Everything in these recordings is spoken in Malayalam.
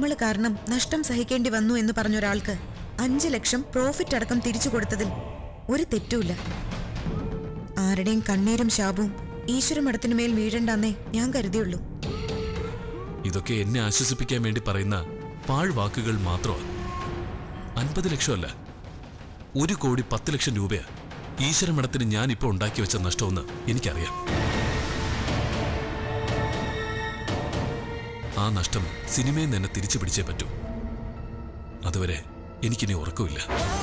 നമ്മൾ കാരണം നഷ്ടം സഹിക്കേണ്ടി വന്നു എന്ന് പറഞ്ഞ ഒരാൾക്ക് അഞ്ച് ലക്ഷം പ്രോഫിറ്റ് അടക്കം തിരിച്ചു കൊടുത്തതിൽ ഒരു തെറ്റുമില്ല ആരുടെയും കണ്ണീരും ശാപവും ഈശ്വരമഠത്തിനു മേൽ വീഴണ്ടെന്നേ ഞാൻ കരുതിയുള്ളൂ ഇതൊക്കെ എന്നെ ആശ്വസിപ്പിക്കാൻ വേണ്ടി പറയുന്ന പാഴ്വാക്കുകൾ മാത്രമാണ് അൻപത് ലക്ഷമല്ല ഒരു കോടി പത്ത് ലക്ഷം രൂപയാ ഈശ്വരമഠത്തിന് ഞാൻ ഇപ്പോൾ ഉണ്ടാക്കി വെച്ച നഷ്ടമെന്ന് എനിക്കറിയാം ആ നഷ്ടം സിനിമയിൽ തന്നെ തിരിച്ചു പിടിച്ചേ പറ്റൂ അതുവരെ എനിക്കിനി ഉറക്കമില്ല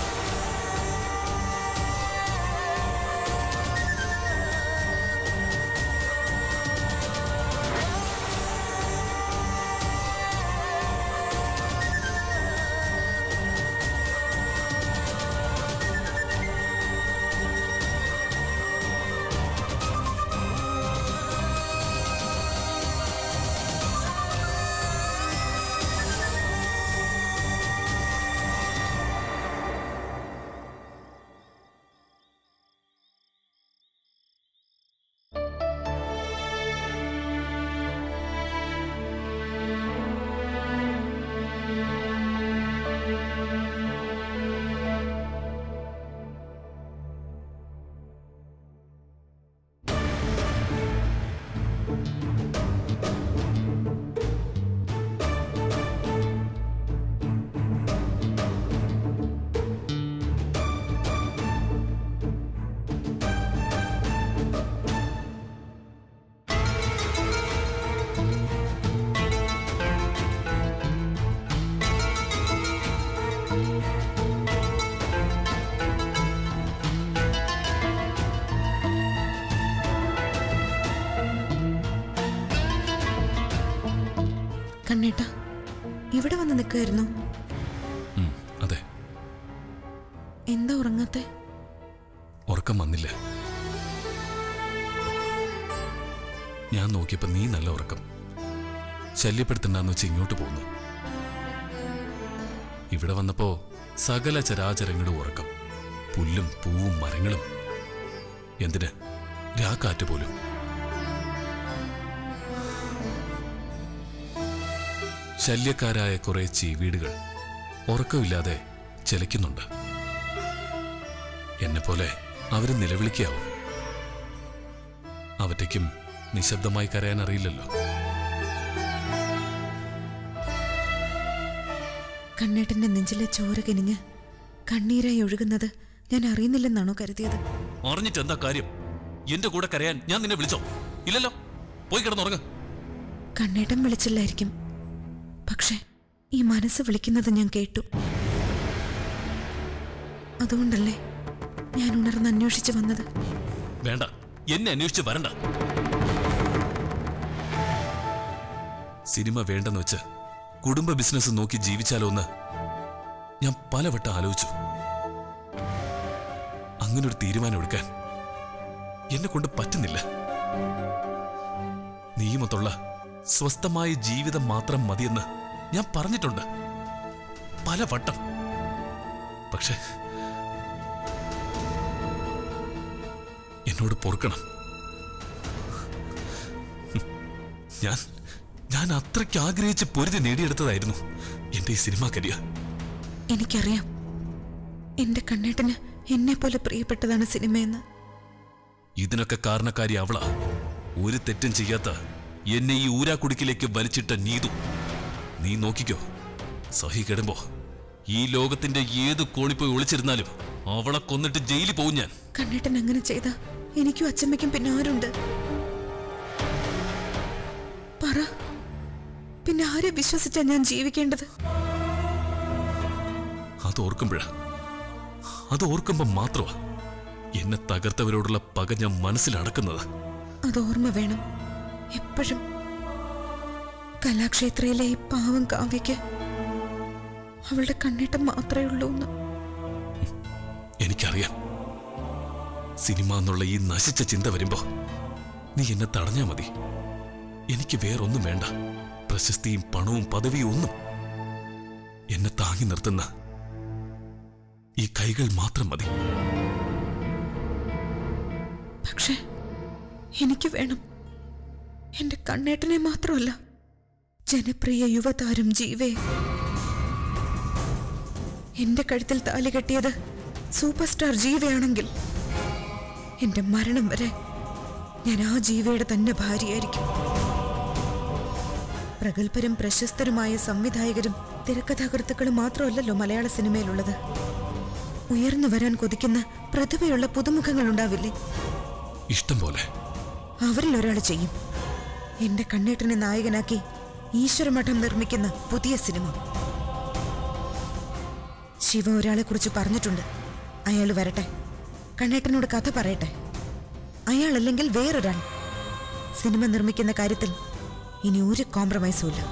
കണ്ണേട്ട ഇവിടെ വന്ന് നിൽക്കുമായിരുന്നു ഉം, അതെ എന്താ ഉറങ്ങാത്തെ ഉറക്കം വന്നില്ല ഞാൻ നോക്കിയപ്പോ നീ നല്ല ഉറക്കം ശല്യപ്പെടുത്തണ്ടെന്ന് വെച്ച് ഇങ്ങോട്ട് പോന്നു ഇവിടെ വന്നപ്പോ സകല ചരാചരങ്ങളും ഉറക്കം പുല്ലും പൂവും മരങ്ങളും എന്തിന് രാക്കാറ്റ് പോലും ശല്യക്കാരായ കുറെ ചീവീടുകൾ ഉറക്കമില്ലാതെ ചെലയ്ക്കുന്നുണ്ട് എന്നെപ്പോലെ അവരും നിലവിളിക്കാവും അവറ്റയ്ക്കും നിശബ്ദമായി കരയാൻ അറിയില്ലല്ലോ കണ്ണേട്ടന്റെ നെഞ്ചിലെ ചോര കിനിഞ്ഞ് കണ്ണീരായി ഒഴുകുന്നത് ഞാൻ അറിയുന്നില്ലെന്നാണോ കരുതിയത് അറിഞ്ഞിട്ട് എന്താ കാര്യം എന്റെ കൂടെ കരയാൻ ഞാൻ നിന്നെ വിളിച്ചോ ഇല്ലല്ലോ പോയി കിടന്നുറങ്ങ കണ്ണേട്ടൻ വിളിച്ചില്ലായിരിക്കും പക്ഷെ ഈ മനസ്സ് വിളിക്കുന്നത് ഞാൻ കേട്ടു അതുകൊണ്ടല്ലേ ഞാൻ ഉണർന്ന് അന്വേഷിച്ചു വന്നത് വേണ്ട എന്നെ അന്വേഷിച്ച് വരണ്ട സിനിമ വേണ്ടെന്ന് വെച്ച് കുടുംബ ബിസിനസ് നോക്കി ജീവിച്ചാലോ എന്ന് ഞാൻ പലവട്ടം ആലോചിച്ചു അങ്ങനൊരു തീരുമാനം എടുക്കാൻ എന്നെ കൊണ്ട് പറ്റുന്നില്ല നീയുമൊത്തുള്ള സ്വസ്ഥമായ ജീവിതം മാത്രം മതിയെന്ന് ഞാൻ പറഞ്ഞിട്ടുണ്ട് പലവട്ടം പക്ഷേ എന്നോട് പൊറുക്കണം ഞാൻ ഞാൻ അത്രയ്ക്ക് ആഗ്രഹിച്ച് പൊരുതി നേടിയെടുത്തതായിരുന്നു എന്റെ ഈ സിനിമാ കരിയർ എനിക്കറിയാം എന്റെ കണ്ണേട്ടന് എന്നെ പോലെ പ്രിയപ്പെട്ടതാണ് സിനിമയെന്ന് ഇതിനൊക്കെ കാരണക്കാരി അവളാ ഒരു തെറ്റും ചെയ്യാത്ത എന്നെ ഈ ഊരാക്കുടുക്കിലേക്ക് വലിച്ചിട്ട നീതു നീ നോക്കിക്കോ സഹി കെടുമ്പോ ഈ ലോകത്തിന്റെ ഏത് കോണിപ്പോയി ഒളിച്ചിരുന്നാലും അവളെ കൊന്നിട്ട് ജയിലിൽ പോവും ഞാൻ കണ്ണേട്ടൻ അങ്ങനെ ചെയ്ത എനിക്കും അച്ചമ്മയ്ക്കും പിന്നെ ആരുണ്ട് പറ പിന്നെ ആരെ വിശ്വസിച്ചാ ഞാൻ ജീവിക്കേണ്ടത് അത് ഓർക്കുമ്പോഴാ അത് ഓർക്കുമ്പോ മാത്രമാ എന്നെ തകർത്തവരോടുള്ള പക ഞാൻ മനസ്സിലടക്കുന്നത് അത് ഓർമ്മ വേണം എപ്പോഴും കലാക്ഷേത്രയിലെ ഈ പാവം കാവ്യയ്ക്ക് അവളുടെ കണ്ണേട്ടം മാത്രമേ ഉള്ളൂ എന്ന് എനിക്കറിയാം സിനിമ എന്നുള്ള ഈ നശിച്ച ചിന്ത വരുമ്പോ നീ എന്നെ തടഞ്ഞാ മതി എനിക്ക് വേറൊന്നും വേണ്ട പ്രശസ്തിയും പണവും പദവിയും ഒന്നും എന്നെ താങ്ങി നിർത്തുന്ന ഈ കൈകൾ മാത്രം മതി പക്ഷേ എനിക്ക് വേണം എന്റെ കണ്ണേട്ടനെ മാത്രമല്ല ജനപ്രിയ യുവതാരം ജീവേ എന്റെ കഴുത്തിൽ താലി കെട്ടിയത് സൂപ്പർ സ്റ്റാർ ജീവയാണെങ്കിൽ എന്റെ മരണം വരെ ഞാൻ ആ ജീവയുടെ തന്നെ ഭാര്യയായിരിക്കും പ്രഗത്ഭരും പ്രശസ്തരുമായ സംവിധായകരും തിരക്കഥാകൃത്തുക്കളും മാത്രമല്ലല്ലോ മലയാള സിനിമയിലുള്ളത് ഉയർന്നു വരാൻ കൊതിക്കുന്ന പ്രതിഭയുള്ള പുതുമുഖങ്ങൾ ഉണ്ടാവില്ലേ ഇഷ്ടം പോലെ അവരിൽ ഒരാൾ ചെയ്യും എന്റെ കണ്ണേട്ടനെ നായകനാക്കി ഈശ്വരമഠം നിർമ്മിക്കുന്ന പുതിയ സിനിമ ശിവ ഒരാളെ കുറിച്ച് പറഞ്ഞിട്ടുണ്ട് അയാൾ വരട്ടെ കണ്ണേട്ടനോട് കഥ പറയട്ടെ അയാളല്ലെങ്കിൽ വേറൊരാൾ സിനിമ നിർമ്മിക്കുന്ന കാര്യത്തിൽ ഇനി ഒരു കോംപ്രമൈസും ഇല്ല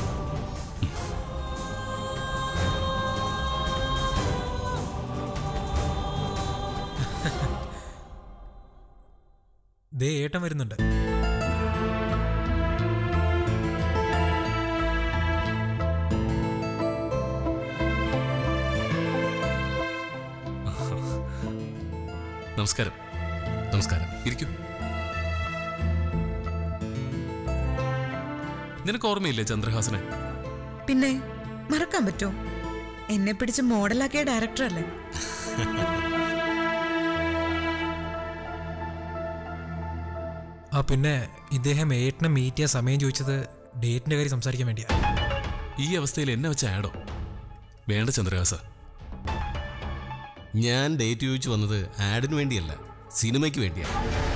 ദേ ഏട്ടൻ വരുന്നുണ്ട് നമസ്കാരം നമസ്കാരം ഇരിക്കൂ നിനക്ക് ഓർമ്മയില്ലേ ചന്ദ്രഹാസനെ പിന്നെ മറക്കാൻ പറ്റുമോ എന്നെ പിടിച്ച് മോഡലാക്കിയ ഡയറക്ടർ അല്ലേ ആ പിന്നെ ഇദ്ദേഹം ഏട്ടനെ മീറ്റ് ചെയ്യാൻ സമയം ചോദിച്ചത് ഡേറ്റിന്റെ കാര്യം സംസാരിക്കാൻ വേണ്ടിയാ ഈ അവസ്ഥയിൽ എന്നെ വെച്ച ആഡോ വേണ്ട ചന്ദ്രഹാസ ഞാൻ ഡേറ്റ് ചോദിച്ചു വന്നത് ആഡിന് വേണ്ടിയല്ല സിനിമയ്ക്ക് വേണ്ടിയാണ്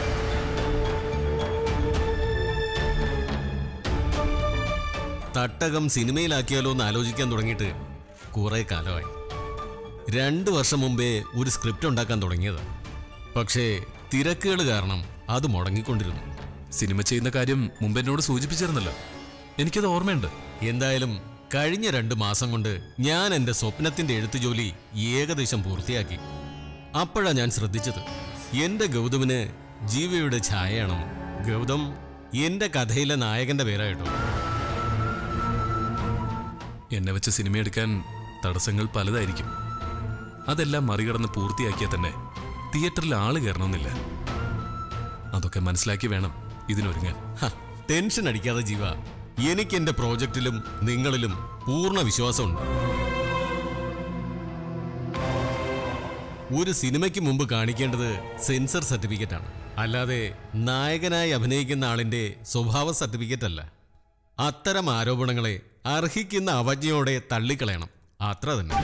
തട്ടകം സിനിമയിലാക്കിയാലോ എന്ന് ആലോചിക്കാൻ തുടങ്ങിയിട്ട് കുറെ കാലമായി രണ്ട് വർഷം മുമ്പേ ഒരു സ്ക്രിപ്റ്റ് ഉണ്ടാക്കാൻ തുടങ്ങിയത് പക്ഷേ തിരക്കുകൾ കാരണം അത് മുടങ്ങിക്കൊണ്ടിരുന്നു സിനിമ ചെയ്യുന്ന കാര്യം മുമ്പ് എന്നോട് സൂചിപ്പിച്ചിരുന്നല്ലോ എനിക്കത് ഓർമ്മയുണ്ട് എന്തായാലും കഴിഞ്ഞ രണ്ട് മാസം കൊണ്ട് ഞാൻ എൻ്റെ സ്വപ്നത്തിന്റെ എഴുത്തു ജോലി ഏകദേശം പൂർത്തിയാക്കി അപ്പോഴാ ഞാൻ ശ്രദ്ധിച്ചത് എൻ്റെ ഗൗതമിന് ജീവയുടെ ഛായയാണ് ഗൗതം എൻ്റെ കഥയിലെ നായകന്റെ പേരായിട്ടോ എന്നെ വെച്ച് സിനിമ എടുക്കാൻ തടസ്സങ്ങൾ പലതായിരിക്കും അതെല്ലാം മറികടന്ന് പൂർത്തിയാക്കിയാൽ തന്നെ തിയേറ്ററിൽ ആള് കയറണമെന്നില്ല അതൊക്കെ മനസ്സിലാക്കി വേണം ഇതിനൊരുങ്ങാൻ ഹ, ടെൻഷൻ അടിക്കാതെ ജീവ എനിക്ക് എൻ്റെ പ്രോജക്റ്റിലും നിങ്ങളിലും പൂർണ്ണ വിശ്വാസമുണ്ട് ഒരു സിനിമയ്ക്ക് മുമ്പ് കാണിക്കേണ്ടത് സെൻസർ സർട്ടിഫിക്കറ്റ് ആണ് അല്ലാതെ നായകനായി അഭിനയിക്കുന്ന ആളിന്റെ സ്വഭാവ സർട്ടിഫിക്കറ്റ് അല്ല അത്തരം ആരോപണങ്ങളെ അർഹിക്കുന്ന അവജ്ഞയോടെ തള്ളിക്കളയണം അത്ര തന്നെ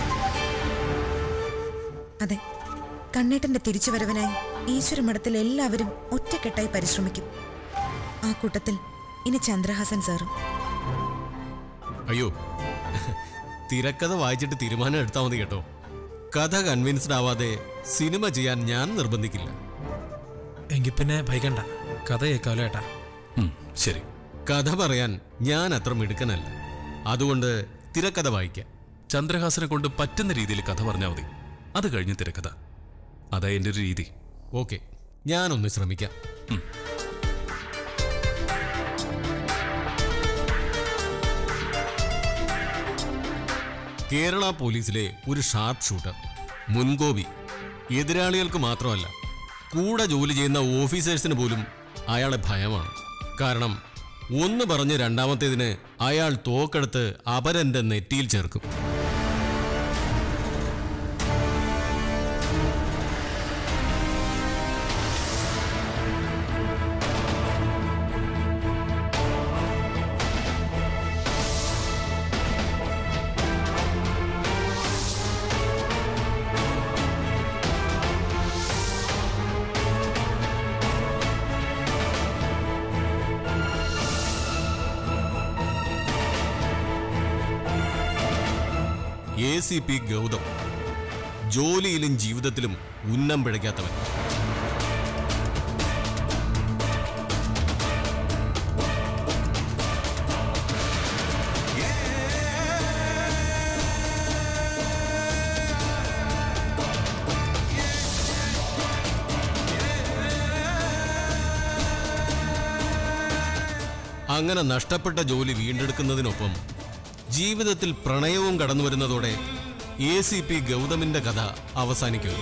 അതെ കണ്ണേട്ടന്റെ തിരിച്ചുവരവിനായി ഈശ്വരമഠത്തിൽ എല്ലാവരും ഒറ്റക്കെട്ടായി പരിശ്രമിക്കും ആ കൂട്ടത്തിൽ ഇനി ചന്ദ്രഹാസൻ സാറും അയ്യോ തിരക്കഥ വായിച്ചിട്ട് തീരുമാനം എടുത്താൽ മതി കേട്ടോ കഥ കൺവിൻസ്ഡ് ആവാതെ സിനിമ ചെയ്യാൻ ഞാൻ നിർബന്ധിക്കില്ല എങ്കിൽ പിന്നെ ഭയക്കണ്ട കഥ കേൾക്കാമല്ലോ ഏട്ടാ ഉം, ശരി കഥ പറയാൻ ഞാൻ അത്ര മിടുക്കനല്ല അതുകൊണ്ട് തിരക്കഥ വായിക്കാം ചന്ദ്രഹാസനെ കൊണ്ട് പറ്റുന്ന രീതിയിൽ കഥ പറഞ്ഞാൽ മതി അത് കഴിഞ്ഞ് തിരക്കഥ അതാ എൻ്റെ ഒരു രീതി ഓക്കെ ഞാനൊന്ന് ശ്രമിക്കാം കേരള പോലീസിലെ ഒരു ഷാർപ്പ് ഷൂട്ടർ മുൻകോപി എതിരാളികൾക്ക് മാത്രമല്ല കൂടെ ജോലി ചെയ്യുന്ന ഓഫീസേഴ്സിന് പോലും അയാളെ ഭയമാണ് കാരണം ഒന്ന് പറഞ്ഞ് രണ്ടാമത്തേതിന് അയാൾ തോക്കെടുത്ത് അപരന്റെ നെറ്റിയിൽ ചേർക്കും എ സി പി ഗൗതം ജോലിയിലും ജീവിതത്തിലും ഉന്നം പിഴയ്ക്കാത്തവൻ അങ്ങനെ നഷ്ടപ്പെട്ട ജോലി വീണ്ടെടുക്കുന്നതിനൊപ്പം ജീവിതത്തിൽ പ്രണയവും കടന്നു വരുന്നതോടെ എ സി പി ഗൗതമിന്റെ കഥ അവസാനിക്കുന്നു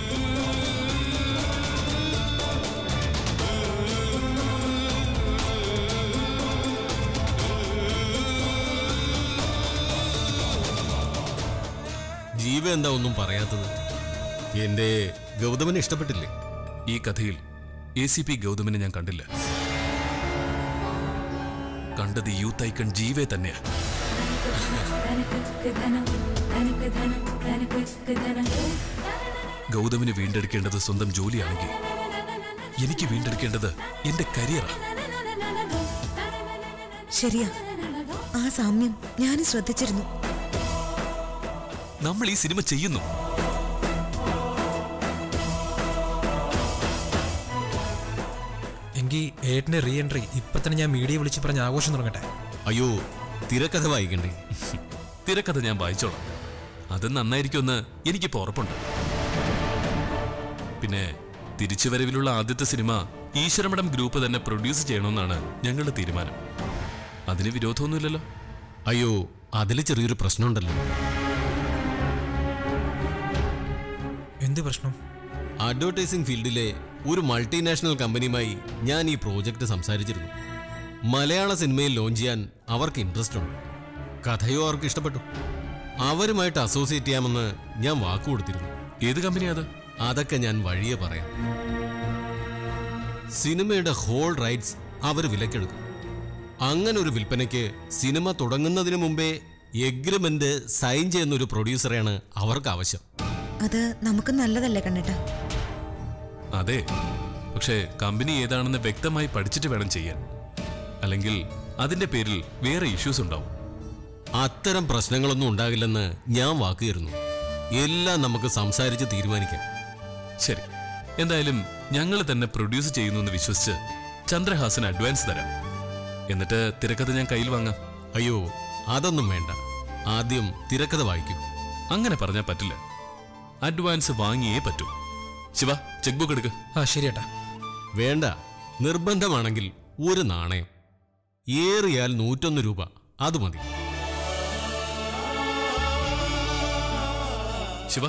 ദിവ്യ എന്താ ഒന്നും പറയാത്തത് എന്റെ ഗൗതമന് ഇഷ്ടപ്പെട്ടില്ലേ ഈ കഥയിൽ എ സി പി ഗൗതമിനെ ഞാൻ കണ്ടില്ല കണ്ടത് യൂത്ത് ഐക്കൺ ജീവേ തന്നെയാ ഗൗതമിന് വീണ്ടെടുക്കേണ്ടത് സ്വന്തം ജോലിയാണെങ്കിൽ എനിക്ക് വീണ്ടെടുക്കേണ്ടത് എന്റെ കരിയറാ ശരിയാ ആ സാമ്യം ഞാനും ശ്രദ്ധിച്ചിരുന്നു നമ്മൾ ഈ സിനിമ ചെയ്യുന്നു എങ്കിൽ ഏട്ടന്റെ റീ എൻട്രി ഇപ്പൊ തന്നെ ഞാൻ മീഡിയ വിളിച്ച് പറഞ്ഞ് ആഘോഷം തുടങ്ങട്ടെ അയ്യോ തിരക്കഥ വായിക്കണ്ടേ തിരക്കഥ ഞാൻ വായിച്ചോളാം അത് നന്നായിരിക്കുമെന്ന് എനിക്കിപ്പോ ഉറപ്പുണ്ട് പിന്നെ തിരിച്ചുവരവിലുള്ള ആദ്യത്തെ സിനിമ ഈശ്വരമഠം ഗ്രൂപ്പ് തന്നെ പ്രൊഡ്യൂസ് ചെയ്യണമെന്നാണ് ഞങ്ങളുടെ തീരുമാനം അതിന് വിരോധമൊന്നുമില്ലല്ലോ അയ്യോ അതിൽ ചെറിയൊരു പ്രശ്നമുണ്ടല്ലോ എന്ത് പ്രശ്നം അഡ്വർടൈസിംഗ് ഫീൽഡിലെ ഒരു മൾട്ടിനാഷണൽ കമ്പനിയുമായി ഞാൻ ഈ പ്രോജക്റ്റ് സംസാരിച്ചിരുന്നു മലയാള സിനിമയിൽ ലോഞ്ച് ചെയ്യാൻ അവർക്ക് ഇൻട്രസ്റ്റ് ഉണ്ട് കഥയോ അവർക്ക് ഇഷ്ടപ്പെട്ടു അവരുമായിട്ട് അസോസിയേറ്റ് ചെയ്യാമെന്ന് ഞാൻ വാക്കു കൊടുത്തിരുന്നു ഏത് കമ്പനിയാ അത് അതൊക്കെ ഞാൻ വഴിയെ പറയാം സിനിമയുടെ ഹോൾ റൈറ്റ്സ് അവർ വിലക്കെടുക്കും അങ്ങനെ ഒരു വിൽപ്പനയ്ക്ക് സിനിമ തുടങ്ങുന്നതിന് മുമ്പേ എഗ്രിമെന്റ് സൈൻ ചെയ്യുന്ന ഒരു പ്രൊഡ്യൂസറെയാണ് അവർക്ക് ആവശ്യം അത് നമുക്ക് നല്ലതല്ലേ കണ്ണേട്ടാ അതെ പക്ഷേ കമ്പനി ഏതാണെന്ന് വ്യക്തമായി പഠിച്ചിട്ട് വേണം ചെയ്യാൻ അല്ലെങ്കിൽ അതിന്റെ പേരിൽ വേറെ ഇഷ്യൂസ് ഉണ്ടാവും അത്തരം പ്രശ്നങ്ങളൊന്നും ഉണ്ടാകില്ലെന്ന് ഞാൻ വാക്കുതരുന്നു എല്ലാം നമുക്ക് സംസാരിച്ച് തീരുമാനിക്കാം ശരി എന്തായാലും ഞങ്ങൾ തന്നെ പ്രൊഡ്യൂസ് ചെയ്യുന്നു എന്ന് വിശ്വസിച്ച് ചന്ദ്രഹാസന് അഡ്വാൻസ് തരാം എന്നിട്ട് തിരക്കഥ ഞാൻ കയ്യിൽ വാങ്ങാം അയ്യോ അതൊന്നും വേണ്ട ആദ്യം തിരക്കഥ വായിക്കൂ അങ്ങനെ പറഞ്ഞാൽ പറ്റില്ല അഡ്വാൻസ് വാങ്ങിയേ പറ്റൂ ശിവ ചെക്ക് ബുക്ക് എടുക്ക് ആ ശരി ഏട്ടാ വേണ്ട നിർബന്ധമാണെങ്കിൽ ഒരു നാണയം ഏറിയാൽ നൂറ്റൊന്ന് രൂപ അത് മതി ശിവ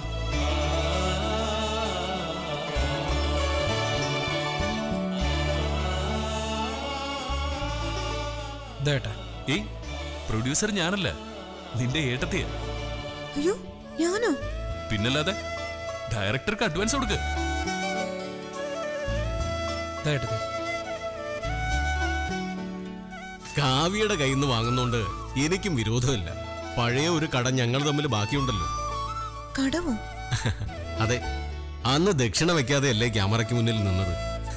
ഇതാ ഏട്ടാ ഏയ് പ്രൊഡ്യൂസർ ഞാനല്ല നിന്റെ ഏട്ടത്തിയ അയ്യോ ഞാനോ പിന്നല്ലാതെ ഡയറക്ടർക്ക് അഡ്വാൻസ് കൊടുക്ക് ഇതാ ഏട്ടത്തി കാവ്യയുടെ കയ്യിൽ നിന്ന് വാങ്ങുന്നോണ്ട് എനിക്കും വിരോധമില്ല പഴയ ഒരു കട ഞങ്ങൾ തമ്മിൽ ബാക്കിയുണ്ടല്ലോ കടവോ അതെ അന്ന് ദക്ഷിണ വെക്കാതെ അല്ലേ ക്യാമറയ്ക്ക് മുന്നിൽ നിന്നത്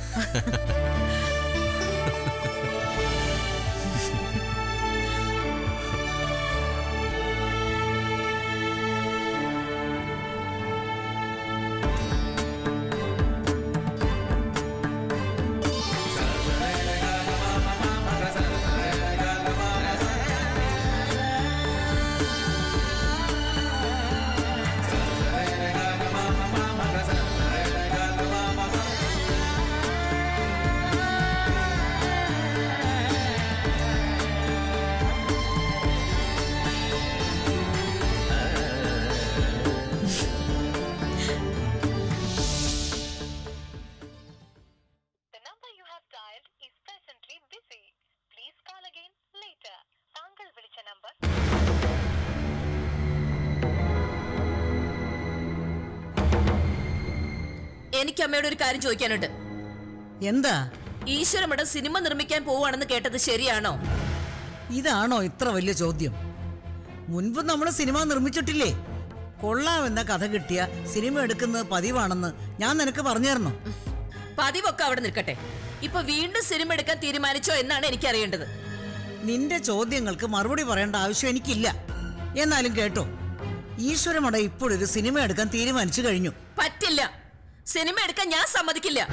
The number you have dialed is presently busy. Please call again later. താങ്കൾ വിളിച്ച നമ്പർ എനിക്ക് അമ്മയോട് ഒരു കാര്യം ചോദിക്കാനുണ്ട് എന്താ ഈശ്വരമഠം സിനിമ നിർമ്മിക്കാൻ പോവുകയാണെന്ന് കേട്ടത് ശരിയാണോ ഇതാണോ ഇത്ര വലിയ ചോദ്യം മുൻപ് നമ്മൾ സിനിമ നിർമ്മിച്ചിട്ടില്ലേ കൊള്ളാമെന്ന കഥ കിട്ടിയ സിനിമ എടുക്കുന്നത് പതിവാണെന്ന് ഞാൻ നിനക്ക് പറഞ്ഞായിരുന്നു പതിവൊക്കെ അവിടെ നിൽക്കട്ടെ ഇപ്പൊ വീണ്ടും സിനിമ എടുക്കാൻ തീരുമാനിച്ചോ എന്നാണ് എനിക്ക് അറിയേണ്ടത് നിന്റെ ചോദ്യങ്ങൾക്ക് മറുപടി പറയേണ്ട ആവശ്യം എനിക്കില്ല എന്നാലും കേട്ടോ ഈശ്വരമട ഇപ്പോഴൊരു സിനിമ എടുക്കാൻ തീരുമാനിച്ചു കഴിഞ്ഞു പറ്റില്ല സിനിമ എടുക്കാൻ ഞാൻ സമ്മതിക്കില്ല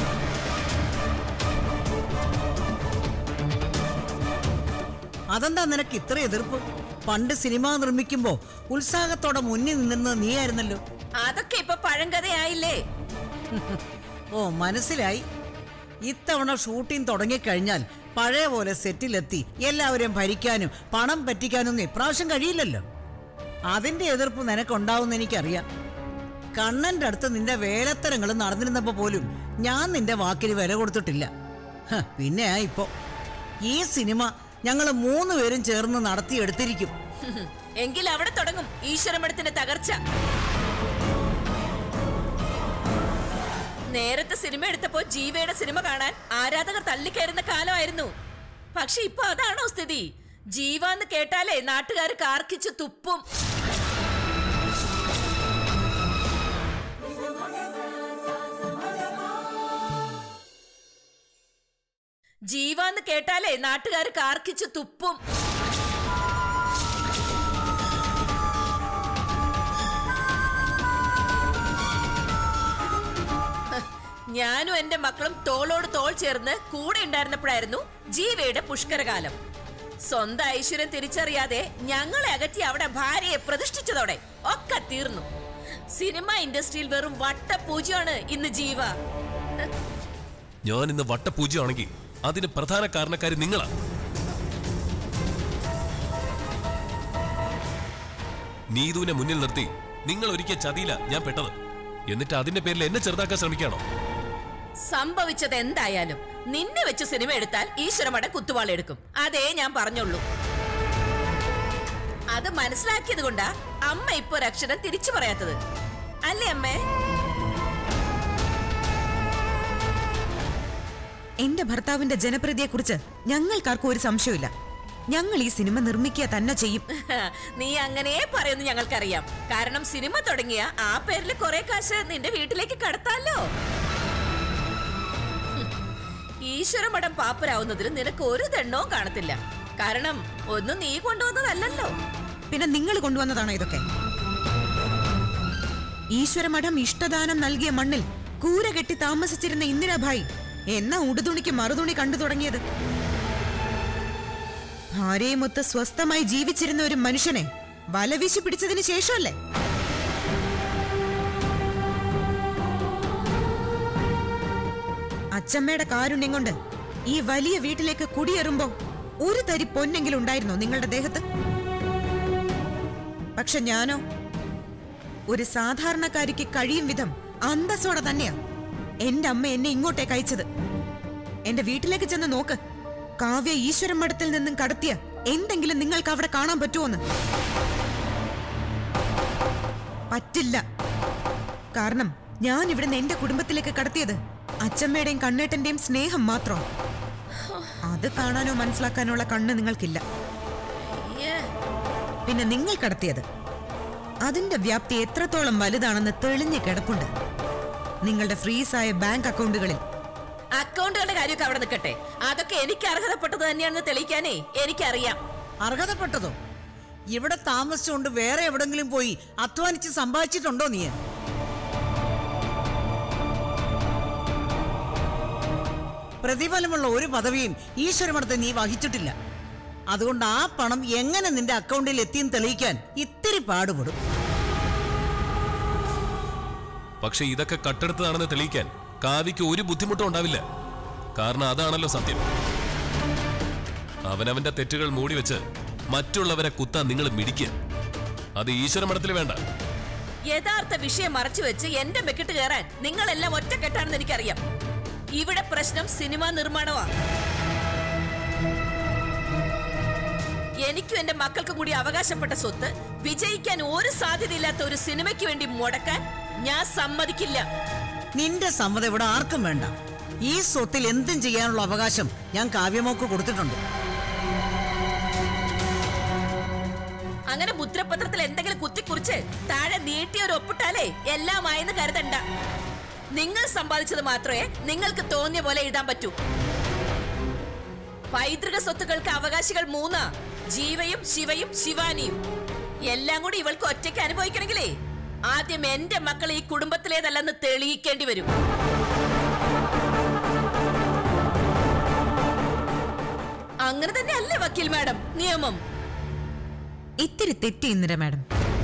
അതെന്താ നിനക്ക് ഇത്ര എതിർപ്പ് പണ്ട് സിനിമ നിർമ്മിക്കുമ്പോ ഉത്സാഹത്തോടെ മുന്നിൽ നിന്നിരുന്നത് നീയായിരുന്നല്ലോ അതൊക്കെ ഇപ്പൊ പഴങ്കഥയായില്ലേ ഓ മനസ്സിലായി ഇത്തവണ ഷൂട്ടിംഗ് തുടങ്ങിക്കഴിഞ്ഞാൽ പഴയ പോലെ സെറ്റിലെത്തി എല്ലാവരെയും ഭരിക്കാനും പണം പറ്റിക്കാനൊന്നും ഇപ്രാവശ്യം കഴിയില്ലല്ലോ അതിന്റെ എതിർപ്പ് നിനക്കുണ്ടാവുമെന്ന് എനിക്കറിയാം കണ്ണന്റെ അടുത്ത് നിന്റെ വേലത്തരങ്ങൾ നടന്നിരുന്നപ്പോ പോലും ഞാൻ നിന്റെ വാക്കിന് വില കൊടുത്തിട്ടില്ല ഹ, പിന്നെയാ ഇപ്പോ ഈ സിനിമ ഞങ്ങൾ മൂന്ന് പേരും ചേർന്ന് നടത്തിയെടുത്തിരിക്കും എങ്കിൽ അവിടെ തുടങ്ങും ഈശ്വരമഠത്തിന്റെ തകർച്ച നേരത്തെ സിനിമ എടുത്തപ്പോ ജീവയുടെ സിനിമ കാണാൻ ആരാധകർ തള്ളിക്കയറുന്ന കാലമായിരുന്നു പക്ഷെ ഇപ്പൊ അതാണോ സ്ഥിതി ജീവ എന്ന് കേട്ടാലേ നാട്ടുകാർ കാർക്കിച്ച് തുപ്പും ജീവ എന്ന് കേട്ടാലേ നാട്ടുകാർ കാർക്കിച്ച് തുപ്പും ഞാനും എന്റെ മക്കളും തോളോട് തോൾ ചേർന്ന് കൂടെ ഉണ്ടായിരുന്നപ്പോഴായിരുന്നു ജീവയുടെ പുഷ്കരകാലം സ്വന്തം ഐശ്വര്യം തിരിച്ചറിയാതെ ഞങ്ങളെ അകറ്റി അവിടെ ഭാര്യയെ പ്രതിഷ്ഠിച്ചതോടെ ഒക്കെ തീർന്നു സിനിമ ഇൻഡസ്ട്രിയിൽ വെറും വട്ടപൂജയാണ് ഇന്ന് ജീവ ഞാൻ ഇന്ന് വട്ടപൂജയാണെങ്കിൽ അതിന് പ്രധാന കാരണക്കാരി നിങ്ങളാ നീതുവിനെ മുന്നിൽ നിർത്തി നിങ്ങൾ ഒരിക്കൽ ചതിയില്ല ഞാൻ പെട്ടത് എന്നിട്ട് അതിന്റെ പേരിൽ എന്നെ ചെറുതാക്കാൻ ശ്രമിക്കാണോ സംഭവിച്ചത് എന്തായാലും നിന്നെ വെച്ച് സിനിമ എടുത്താൽ ഈശ്വരമട കുത്തുവാളെടുക്കും അതേ ഞാൻ പറഞ്ഞുള്ളൂ അത് മനസ്സിലാക്കിയത് കൊണ്ടാ അമ്മ ഇപ്പൊ ഒരു അക്ഷരം തിരിച്ചു പറയാത്തത് അല്ലേ അമ്മേ എന്റെ ഭർത്താവിന്റെ ജനപ്രീതിയെക്കുറിച്ച് ഞങ്ങൾക്കാർക്കും ഒരു സംശയമില്ല ഞങ്ങൾ ഈ സിനിമ നിർമ്മിക്കുക തന്നെ ചെയ്യും നീ അങ്ങനെ പറയുന്നു ഞങ്ങൾക്കറിയാം കാരണം സിനിമ തുടങ്ങിയ ആ പേരിൽ കുറെ കാശ് നിന്റെ വീട്ടിലേക്ക് കടത്താലോ ഹും. ഈശ്വരമഠം പാപ്പരാവുന്നതിൽ നിനക്ക് ഒരു ദണ്ണവും കാണത്തില്ല കാരണം ഒന്നും നീ കൊണ്ടുവന്നതല്ലല്ലോ പിന്നെ നിങ്ങൾ കൊണ്ടുവന്നതാണോ ഇതൊക്കെ ഈശ്വരമഠം ഇഷ്ടദാനം നൽകിയ മണ്ണിൽ കൂര കെട്ടി താമസിച്ചിരുന്ന ഇന്ദിരാഭായി എന്ന ഉടുതുണിക്ക് മറുതുണി കണ്ടു തുടങ്ങിയത് ഭാര്യയുമൊത്ത് സ്വസ്ഥമായി ജീവിച്ചിരുന്ന ഒരു മനുഷ്യനെ വലവീശി പിടിച്ചതിന് ശേഷമല്ലേ അച്ചമ്മയുടെ കാരുണ്യം കൊണ്ട് ഈ വലിയ വീട്ടിലേക്ക് കുടിയേറുമ്പോ ഒരു തരി പൊന്നെങ്കിലും ഉണ്ടായിരുന്നോ നിങ്ങളുടെ ദേഹത്ത് പക്ഷെ ഞാനോ ഒരു സാധാരണക്കാരിക്ക് കഴിയും വിധം അന്തസ്സോടെ തന്നെയാ എന്റെ അമ്മ എന്നെ ഇങ്ങോട്ടേക്ക് അയച്ചത് എന്റെ വീട്ടിലേക്ക് ചെന്ന് നോക്ക് കാവ്യ ഈശ്വരൻ മഠത്തിൽ നിന്നും കടത്തിയ എന്തെങ്കിലും നിങ്ങൾക്ക് അവിടെ കാണാൻ പറ്റുമോന്ന് പറ്റില്ല കാരണം ഞാൻ ഇവിടുന്ന് എന്റെ കുടുംബത്തിലേക്ക് കടത്തിയത് അച്ചമ്മയുടെയും കണ്ണേട്ടന്റെയും സ്നേഹം മാത്രം അത് കാണാനോ മനസ്സിലാക്കാനോ ഉള്ള കണ്ണ് നിങ്ങൾക്കില്ല അയ്യേ. പിന്നെ നിങ്ങൾ കടത്തിയത് അതിന്റെ വ്യാപ്തി എത്രത്തോളം വലുതാണെന്ന് തെളിഞ്ഞു കിടപ്പുണ്ട് നിങ്ങളുടെ ഫ്രീസായ ബാങ്ക് അക്കൗണ്ടുകളിൽ അക്കൗണ്ടുകളുടെ കാര്യമൊക്കെ അവിടെ നിൽക്കട്ടെ അതൊക്കെ എനിക്ക് അർഹതപ്പെട്ടത് തന്നെയാണെന്ന് തെളിയിക്കാനേ എനിക്കറിയാം അർഹതപ്പെട്ടതോ ഇവിടെ താമസിച്ചുകൊണ്ട് വേറെ എവിടെങ്കിലും പോയി അധ്വാനിച്ച് സമ്പാദിച്ചിട്ടുണ്ടോ നീ പ്രതിഫലമുള്ള ഒരു പദവിയും ഈശ്വരമഠത്തെ നീ വഹിച്ചിട്ടില്ല അതുകൊണ്ട് ആ പണം എങ്ങനെ നിന്റെ അക്കൗണ്ടിൽ എത്തിയെന്ന് തെളിയിക്കാൻ ഇത്തിരി പാടുപെടും പക്ഷെ ഇതൊക്കെ കട്ടെടുത്തതാണെന്ന് തെളിയിക്കാൻ കാവ്യക്ക് ഒരു ബുദ്ധിമുട്ടും ഉണ്ടാവില്ല കാരണം അതാണല്ലോ സത്യം അവനവന്റെ തെറ്റുകൾ മൂടി വെച്ച് മറ്റുള്ളവരെ കുത്താൻ നിങ്ങൾ മിടിക്കുക അത് ഈശ്വര മഠത്തിൽ വേണ്ട യഥാർത്ഥ വിഷയം മറച്ചു വെച്ച് എന്റെ മെക്കിട്ട് കയറാൻ നിങ്ങളെല്ലാം ഒറ്റക്കെട്ടാണെന്ന് എനിക്കറിയാം ഇവിടെ പ്രശ്നം സിനിമ നിർമ്മാണമാ എനിക്കും എന്റെ മക്കൾക്കും കൂടി അവകാശപ്പെട്ട സ്വത്ത് വിജയിക്കാൻ ഒരു സാധ്യതയില്ലാത്ത ഒരു സിനിമയ്ക്ക് വേണ്ടി മുടക്കാൻ ഞാൻ സമ്മതിക്കില്ല നിന്റെ സമ്മതം ഇവിടെ ആർക്കും വേണ്ട ഈ സ്വത്തിൽ എന്തും ചെയ്യാനുള്ള അവകാശം ഞാൻ കാവ്യമോക്ക് കൊടുത്തിട്ടുണ്ട് അങ്ങനെ മുദ്രപത്രത്തിൽ എന്തെങ്കിലും കുത്തിക്കുറിച്ച് താഴെ നീട്ടിയ ഒരു ഒപ്പിട്ടാലേ എല്ലാമായെന്ന് കരുതണ്ട നിങ്ങൾ സമ്പാദിച്ചത് മാത്രമേ നിങ്ങൾക്ക് തോന്നിയ പോലെ എഴുതാൻ പറ്റൂ പൈതൃക സ്വത്തുക്കൾക്ക് അവകാശികൾ മൂന്നാ ജീവയും ശിവയും ശിവാനിയും എല്ലാം കൂടി ഇവൾക്ക് ഒറ്റയ്ക്ക് അനുഭവിക്കണമെങ്കിലേ ആദ്യം എന്റെ മക്കൾ ഈ കുടുംബത്തിലേതല്ലെന്ന് തെളിയിക്കേണ്ടി വരും അങ്ങനെ തന്നെ അല്ലേ വക്കീൽ മാഡം നിയമം ഇത്തിരി തെറ്റി ഇന്ദിര മാഡം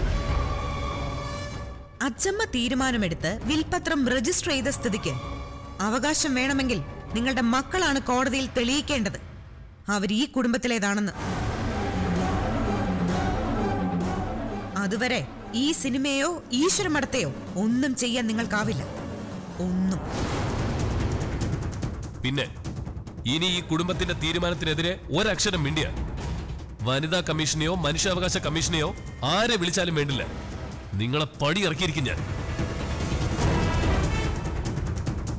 അച്ചമ്മ തീരുമാനമെടുത്ത് വിൽപത്രം രജിസ്റ്റർ ചെയ്ത സ്ഥിതിക്ക് അവകാശം വേണമെങ്കിൽ നിങ്ങളുടെ മക്കളാണ് കോടതിയിൽ തെളിയിക്കേണ്ടത് അവർ ഈ കുടുംബത്തിലേതാണെന്ന് അതുവരെ ഈ സിനിമയോ ഈശ്വരമഠത്തെയോ ഒന്നും ചെയ്യാൻ നിങ്ങൾക്കാവില്ല ഒന്നും പിന്നെ ഇനി ഈ കുടുംബത്തിന്റെ തീരുമാനത്തിനെതിരെ ഒരക്ഷരം മിണ്ടിയ വനിതാ കമ്മീഷനെയോ മനുഷ്യാവകാശ കമ്മീഷനെയോ ആരെ വിളിച്ചാലും വേണ്ടില്ല നിങ്ങളെ പടി ഇറക്കിയിരിക്കും ഞാൻ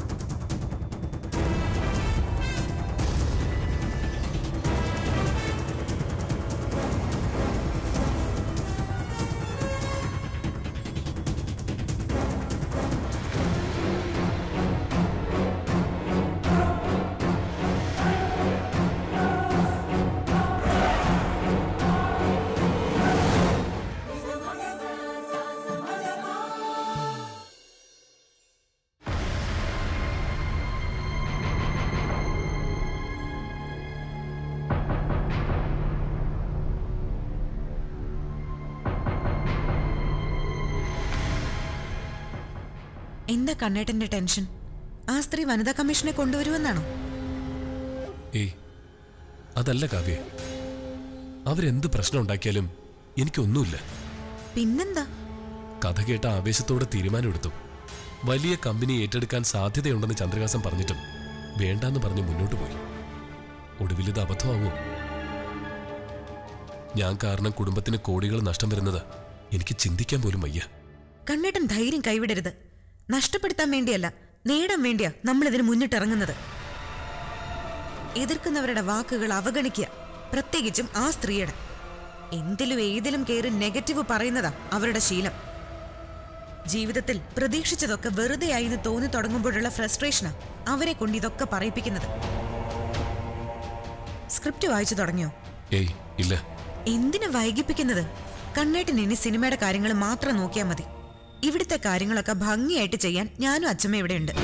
എന്താ കണ്ണേട്ടന്റെ ടെൻഷൻ ആ സ്ത്രീ വനിതാ കമ്മീഷനെ കൊണ്ടുവരുമെന്നാണോ ഏയ് അതല്ല കാവ്യ അവരെന്ത് പ്രശ്നം ഉണ്ടാക്കിയാലും എനിക്കൊന്നുമില്ല പിന്നെന്താ കഥ കേട്ട ആവേശത്തോടെ തീരുമാനമെടുത്തു വലിയ കമ്പനി ഏറ്റെടുക്കാൻ സാധ്യതയുണ്ടെന്ന് ചന്ദ്രകാസൻ പറഞ്ഞിട്ടും വേണ്ടാന്ന് പറഞ്ഞ് മുന്നോട്ട് പോയി ഒടുവിൽ ഇത് അബദ്ധമാവോ ഞാൻ കാരണം കുടുംബത്തിന് കോടികൾ നഷ്ടം വരുന്നത് എനിക്ക് ചിന്തിക്കാൻ പോലും വയ്യ കണ്ണേട്ടൻ ധൈര്യം കൈവിടരുത് നഷ്ടപ്പെടുത്താൻ വേണ്ടിയല്ല നേടാൻ വേണ്ടിയാ നമ്മൾ ഇതിന് മുന്നിട്ടിറങ്ങുന്നത് എതിർക്കുന്നവരുടെ വാക്കുകൾ അവഗണിക്കുക പ്രത്യേകിച്ചും ആ സ്ത്രീയുടെ എന്തിലും ഏതിലും കയറി നെഗറ്റീവ് പറയുന്നതാ അവരുടെ ശീലം ജീവിതത്തിൽ പ്രതീക്ഷിച്ചതൊക്കെ വെറുതെയായി എന്ന് തോന്നി തുടങ്ങുമ്പോഴുള്ള ഫ്രസ്ട്രേഷനാ അവരെ കൊണ്ട് ഇതൊക്കെ പറയിപ്പിക്കുന്നത് സ്ക്രിപ്റ്റ് വായിച്ചു തുടങ്ങിയോ ഏയ് ഇല്ല എന്തിനു വൈകിപ്പിക്കുന്നത് കണ്ണേട്ടൻ ഇനി സിനിമയുടെ കാര്യങ്ങൾ മാത്രം നോക്കിയാൽ മതി ഇവിടുത്തെ കാര്യങ്ങളൊക്കെ ഭംഗിയായിട്ട് ചെയ്യാൻ ഞാനും അച്ഛമ്മ ഇവിടെ ഉണ്ട്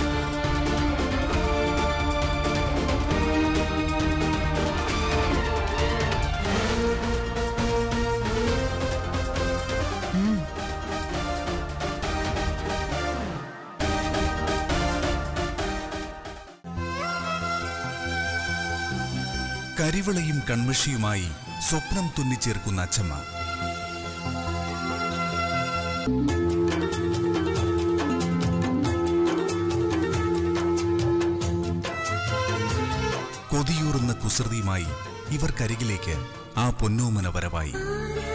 കരിവളയും കൺമഷിയുമായി സ്വപ്നം തുന്നിച്ചേർക്കുന്ന അച്ഛമ്മ കൊതിയൂറുന്ന കുസൃതിയുമായി ഇവർക്കരികിലേക്ക് ആ പൊന്നോമന വരവായി